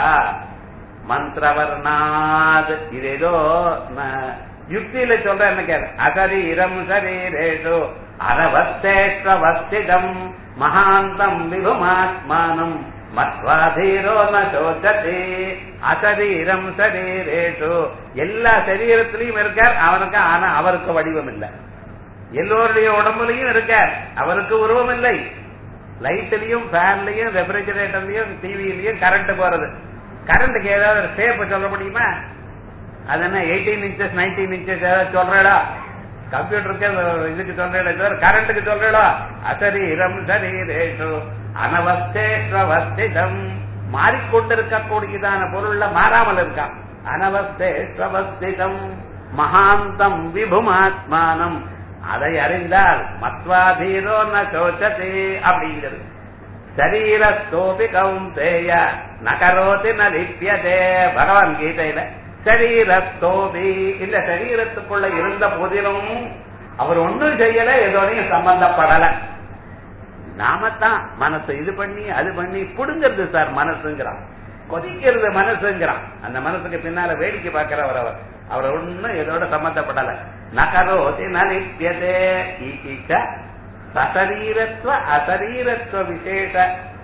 மந்திரவர்ணாத் இது ஏதோ ம- யுக்தியில சொல்ற என்ன கேட்க அசரீரம் சரீரேஷு அனவஸ்தேஷ்வஸ்திதம் மகாந்தம் விபுமாத்மானம் மத்வாதீரோ ந சோச்சதி அசரீரம் சரீரேஷு எல்லா சரீரத்திலையும் இருக்கார் அவனுக்கு ஆனா அவருக்கு வடிவம் இல்லை எல்லோருடைய உடம்புலையும் இருக்கார் அவருக்கு உருவம் இல்லை லைட்லயும் ஃபேன்லயும் ரெஃப்ரிஜரேட்டர்லயும் டிவிலயும் கரண்ட் போறது கரண்ட்டுக்கு ஏதாவது ஷேப் சொல்ல முடியுமா அது என்ன எயிட்டீன் இன்ச்சஸ் நைன்டீன் இன்ச்சஸ் ஏதாவது சொல்றடா கம்ப்யூட்டருக்கு இதுக்கு சொல்றேன் தவிர கரண்ட்டுக்கு சொல்றடா அசரீரம் சரீரேஷு அனவஸ்தேஸ்வஸ்திதம் மாறிக்கொண்டிருக்கக்கூடியதான பொருள்ல மாறாமல் இருக்கான் அனவஸ்தேஸ்வஸ்திதம் மகாந்தம் விபுமாத்மானம் அதை அறிந்தால் மத்வாதீரோ ந சோச்சதே அப்படிங்கிறது சரீரஸ்தோபி கௌந்தேய நகரோதி ந லிப்யதே பகவான் கீதையில சரீரஸ்தோபி இந்த சரீரத்துக்குள்ள இருந்த போதிலும் அவர் ஒண்ணும் செய்யல எதோடையும் சம்பந்தப்படல நாமத்தான் மனசை இது பண்ணி அது பண்ணி புடுங்கிறது சார் மனசுங்கிறான் கொதிக்கிறது மனசுங்கிறான் அந்த மனசுக்கு பின்னால வேடிக்கை பார்க்கிறவர் அவர் அவர் ஒண்ணும் இதோட சம்பந்தப்படல நகரோதி நலிப்பியதே ஈகிச்ச சசரீரத்துவ அசரீரத்துவ விசேஷ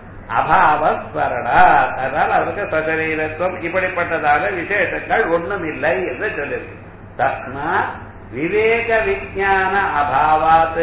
அபாவஸ்வரணா அதனால அவருக்கு சசரீரத்துவம் இப்படிப்பட்டதான விசேஷங்கள் ஒண்ணும் இல்லை என்று சொல்லிருக்கு தஸ்மா விவேக விஜான அபாவாத்து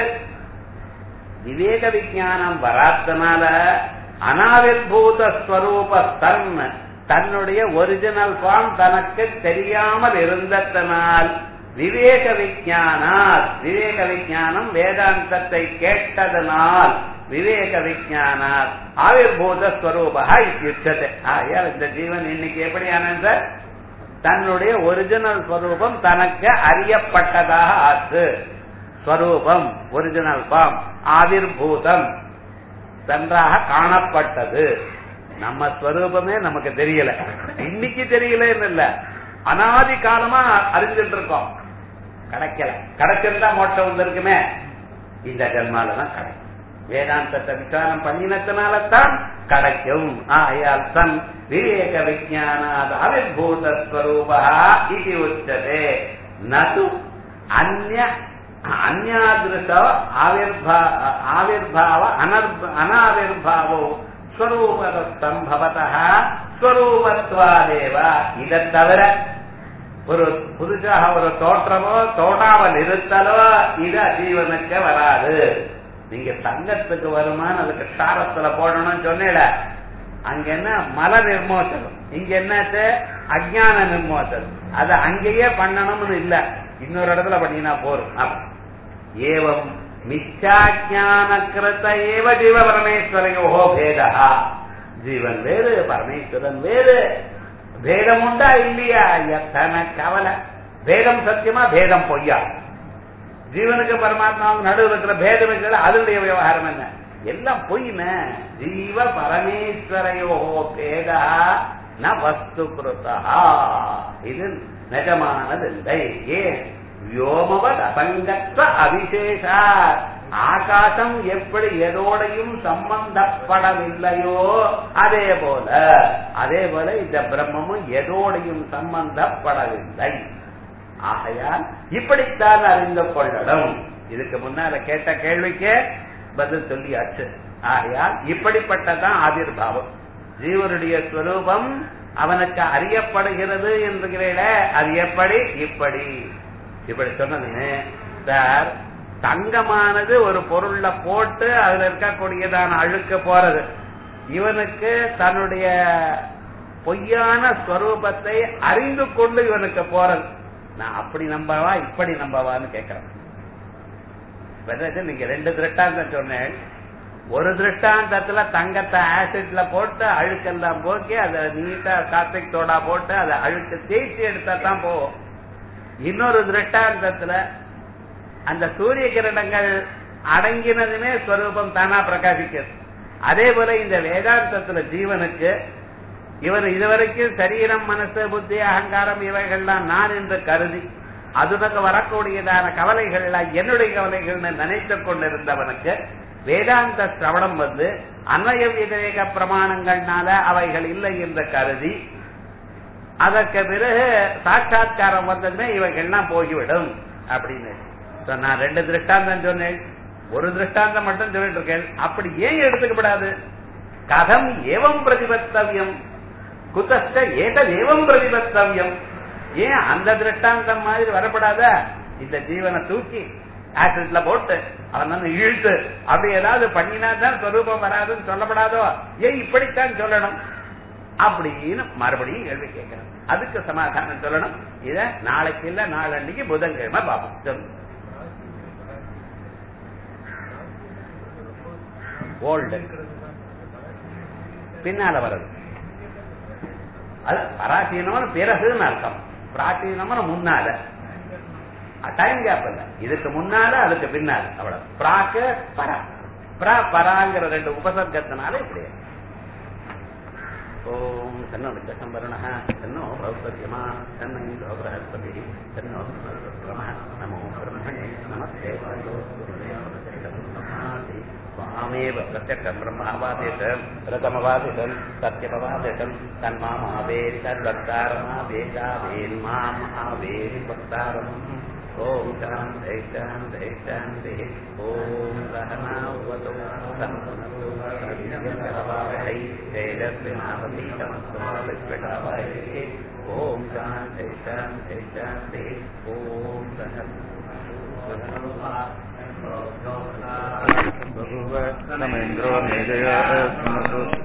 விவேக விஜானம் வராதனால அனாவிர்பூத ஸ்வரூப தன் தன்னுடைய ஒரிஜினல் ஃபார்ம் தனக்கு தெரியாமல் இருந்ததனால் விவேக விஜானால் விவேக விஜானம் வேதாந்தத்தை கேட்டதனால் விவேக விஜானால் ஆவிர்பூத ஸ்வரூபா இத்தியுச்சதே ஆகையால் இந்த ஜீவன் இன்னைக்கு எப்படி ஆனந்த தன்னுடைய ஒரிஜினல் ஸ்வரூபம் தனக்கு அறியப்பட்டதாக ஆச்சு ஸ்வரூபம் ஒரிஜினல் ஃபார்ம் ஆவிர்பூதம் நன்றாக காணப்பட்டது நம்ம ஸ்வரூபமே நமக்கு தெரியல இன்னைக்கு தெரியலன்னு இல்ல அனாதி காலமா அறிஞ்சிட்டு இருக்கோம் கிடைக்கல கிடைச்சிருந்தா மோட்டம் வந்திருக்குமே இந்த ஜென்மால தான் கிடைக்கும் வேதாந்தத்தை விசாரம் பண்ணினத்தினால தான் கிடைக்கும் ஆயால் தன் விவேக விஜானாத் அவிர்பூத ஸ்வரூபா இது உச்சதே நது அந்நிய அந்யாதிருஷ ஆவிர்பா ஆவிர்பாவ அனர்ப அனாவிர்பாவோ ஸ்வரூபதத்தம் பவதः ஸ்வரூபத்வாதேவ இதை தவிர ஒரு புதுசாக ஒரு தோற்றமோ தோட்டாமல் இருத்தலோ இது ஜீவனுக்கு வராது நீங்க தங்கத்துக்கு வருமானம் அதுக்கு சாரத்துல போடணும்னு சொன்னேல அங்க என்ன மல நிர்மோசனம் இங்க என்னத்து அஜான நிர்மோசனம் அது அங்கேயே பண்ணணும்னு இல்ல இன்னொரு இடத்துல பண்ணினா போரும் அப்ப. ஏவம் மிச்சாஜான கிருத்த ஏவ ஜீவ பரமேஸ்வரையோ பேதா ஜீவன் வேறு பரமேஸ்வரன் வேறு பேதம் உண்டா இல்லையா எத்தனை கவலை பேதம் சத்தியமா பேதம் பொய்யா ஜீவனுக்கு பரமாத்மாவுக்கு நடுவில் இருக்கிற பேதம் இருக்கிற அதனுடைய விவகாரம் என்ன எல்லாம் பொய்ன ஜீவ பரமேஸ்வரையோ பேதா ந வஸ்து கிருதா இது நிஜமானதில்லை ஏன் வியோமவத் அசங்கத்வ அவிசேஷா ஆகாசம் எப்படி எதோடையும் சம்பந்தப்படவில்லையோ அதே போல அதே போல இந்த பிரம்மமும் எதோடையும் சம்பந்தப்படவில்லை ஆகையால் இப்படித்தான் அறிந்து கொள்ளணும் இதுக்கு முன்னால கேட்ட கேள்விக்கே பதில் சொல்லியாச்சு ஆகையால் இப்படிப்பட்டதான் ஆவிர்வாவம் ஜீவனுடைய ஸ்வரூபம் அவனுக்கு அறியப்படுகிறது என்கிறீட அது எப்படி இப்படி இப்படி சொன்னதுன்னு சார் தங்கமானது ஒரு பொருள்ல போட்டு அதுல இருக்கக்கூடியதான அழுக்க போறது இவனுக்கு தன்னுடைய பொய்யான ஸ்வரூபத்தை அறிந்து கொண்டு இவனுக்கு போறது நான் அப்படி நம்பவா இப்படி நம்பவான்னு கேட்கிறேன் நீங்க ரெண்டு திருஷ்டாந்தம் சொன்னேன் ஒரு திருஷ்டாந்தத்துல தங்கத்தை ஆசிட்ல போட்டு அழுக்கெல்லாம் போக்கி அதை நீட்டா கார்த்திக் சோடா போட்டு அதை அழுக்கு தேய்ச்சி எடுத்தா தான் போகும் இன்னொரு திருஷ்டாந்தத்துல அந்த சூரிய கிரணங்கள் அடங்கினதுமே ஸ்வரூபம் தானா பிரகாசிக்கிறது அதே போல இந்த வேதாந்தத்துல ஜீவனுக்கு இவர் இதுவரைக்கும் சரீரம் மனசு புத்தி அகங்காரம் இவைகள்லாம் நான் என்று கருதி அதுனக்கு வரக்கூடியதான கவலைகள்லாம் என்னுடைய கவலைகள்னு நினைத்துக் கொண்டிருந்தவனுக்கு வேதாந்த சிரவணம் வந்து அன்வய விதேக பிரமாணங்கள்னால அவைகள் இல்லை என்று கருதி அதற்கு பிறகு சாட்சா்காரம் வந்ததுமே இவைகள்லாம் போய்விடும் அப்படின்னு நான் ரெண்டு திருஷ்டாந்தம் சொன்னேன் ஒரு திருஷ்டாந்தம் மட்டும் சொல்லிட்டு இருக்கேன் அப்படி ஏன் எடுத்துக்கப்படாது கதம் ஏவம் பிரதிபத்தவியம் குதஸ்ட ஏதேவம் பிரதிபத்தவியம் ஏன் அந்த திருஷ்டாந்தம் மாதிரி வரப்படாத இந்த ஜீவனை தூக்கி ஆசிட்ல போட்டு அவன் வந்து இழுத்து அப்படி ஏதாவது பண்ணினா தான் சொரூபம் வராதுன்னு சொல்லப்படாதோ ஏன் இப்படித்தான் சொல்லணும் அப்படின்னு மறுபடியும் கேள்வி கேட்கிறேன் அதுக்கு சமாதானம் சொல்லணும் இத நாளைக்கு இல்ல நாளன்னைக்கு புதன்கிழமை பாப்போம் சொல்லு ஓல்டு பின்னால வர்றது அது பராசீனம்னு பிறகுன்னு அர்த்தம் பிராச்சீனம்னு முன்னால டைம் கேப் இல்ல இதுக்கு முன்னால அதுக்கு பின்னால அவ்வளவு பிராக்கு பரா பிரா பராங்கிற ரெண்டு உபசர்க்கத்தினால இப்படி ஓம் தன்னோ வித்தம்பருண தன்னோ பௌத்தரியமா தன்னை இந்தோ பிரகஸ்பதி தன்னோ பிரம நமோ பிரம்மணே நமஸ்தே மாமேவ பிரத்யக்ஷம் பிரம்மாவாதிஷம் ரதமவாதிஷம் சத்யமவாதிஷம் தன்மாமாவேரி தத்வக்தாரமாவேதாவேன் மாம் ஆவேரி வக்தாரம் ஓம் சாந்தை சாந்தை சாந்தி ஓம் சகனாவதோ சம்பனது சத்யமவாவஹை தேஜஸ்வினாவதீதமஸ்துமாவிஷ்வடாவாயை ஓம் சாந்தை சாந்தை சாந்தி ஓம் சகன बहुवत्तमेन्द्रो मेजया